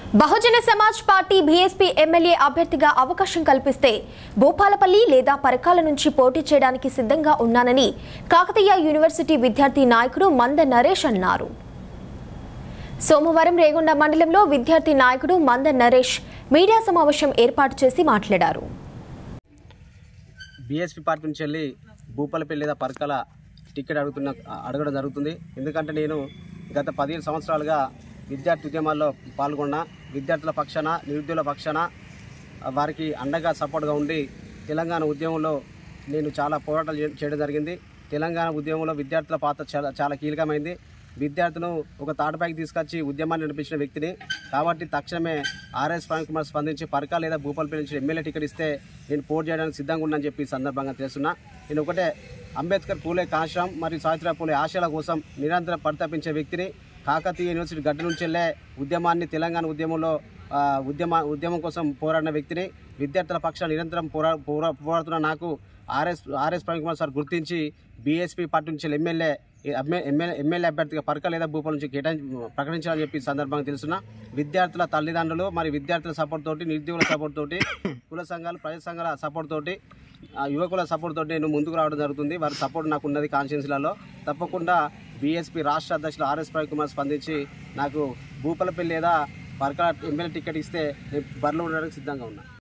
బహుజన Samaj party BSP MLA అభ్యర్థిగా అవకాశం కల్పిస్తే భూపాలపల్లి లేదా పరకాల నుంచి పోటీ చేయడానికి సిద్ధంగా ఉన్నానని కాకతీయ యూనివర్సిటీ విద్యార్థి నాయకుడు మంద నరేష్ అన్నారు సోమవారం రేగొండ మండలంలో విద్యార్థి నాయకుడు మంద నరేష్ మీడియా సమావేశం ఏర్పాటు చేసి మాట్లాడారు బీఎస్పీ పార్టీ నుంచి వెళ్ళి భూపాలపల్లి లేదా పరకాల టికెట్ అడుగుతున్న అడగడం జరుగుతుంది ఎందుకంటే నేను గత పదిహేను సంవత్సరాలుగా విద్యార్థి ఉద్యమాల్లో పాల్గొన్న విద్యార్థుల పక్షాన నిరుద్యోగుల పక్షాన ఆ, వారికి అండగా సపోర్ట్గా ఉండి తెలంగాణ ఉద్యమంలో నేను చాలా పోరాటాలు చే- చేయడం జరిగింది తెలంగాణ ఉద్యమంలో విద్యార్థుల పాత్ర చాలా చాలా కీలకమైంది విద్యార్థులను ఒక తాటపైకి తీసుకొచ్చి ఉద్యమాన్ని నడిపించిన వ్యక్తిని కాబట్టి తక్షణమే ఆర్ఎస్ ప్రవీణ్ కుమార్ స్పందించి పరకా లేదా భూపాలపల్లి నుంచి ఎమ్మెల్యే టికెట్ ఇస్తే నేను పోటీ చేయడానికి సిద్ధంగా ఉన్నానని చెప్పి ఈ సందర్భంగా తెలుస్తున్నా నేను ఒకటే అంబేద్కర్ పూలే కాశ్రామ్ మరియు సావిత్రిబాయి పూలే ఆశయాల కోసం నిరంతరం పరితపించే వ్యక్తిని కాకతీయ యూనివర్సిటీ గడ్డ నుంచి వెళ్ళే ఉద్యమాన్ని తెలంగాణ ఉద్యమంలో ఆ, ఉద్యమ ఉద్యమం కోసం పోరాడిన వ్యక్తిని విద్యార్థుల పక్షాన నిరంతరం పోరా పోరా పోరాడుతున్న నాకు RS RS Praveen Kumar sir గుర్తించి బీఎస్పీ పార్టీ నుంచి ఎమ్మెల్యే ఎమ్మెల్యే ఎమ్మెల్యే అభ్యర్థిగా పరక లేదా భూపాల నుంచి కేటాయించి ప్రకటించాలని చెప్పి ఈ సందర్భంగా తెలుస్తున్నా విద్యార్థుల తల్లిదండ్రులు మరి విద్యార్థుల సపోర్ట్ తోటి నిరుద్యోగుల సపోర్ట్ తోటి కుల సంఘాలు ప్రజా సంఘాల సపోర్ట్ తోటి ఆ, యువకుల సపోర్ట్ తోటి నేను ముందుకు రావడం జరుగుతుంది వారి సపోర్ట్ నాకు ఉన్నది కాన్షియన్స్లలో తప్పకుండా బీఎస్పీ రాష్ట్ర అధ్యక్షులు ఆర్ఎస్ ప్రవీణ్ కుమార్ స్పందించి నాకు భూపాలపల్లి లేదా పరకాల ఎమ్మెల్యే టికెట్ ఇస్తే నేను బరిలో ఉండడానికి సిద్ధంగా ఉన్నా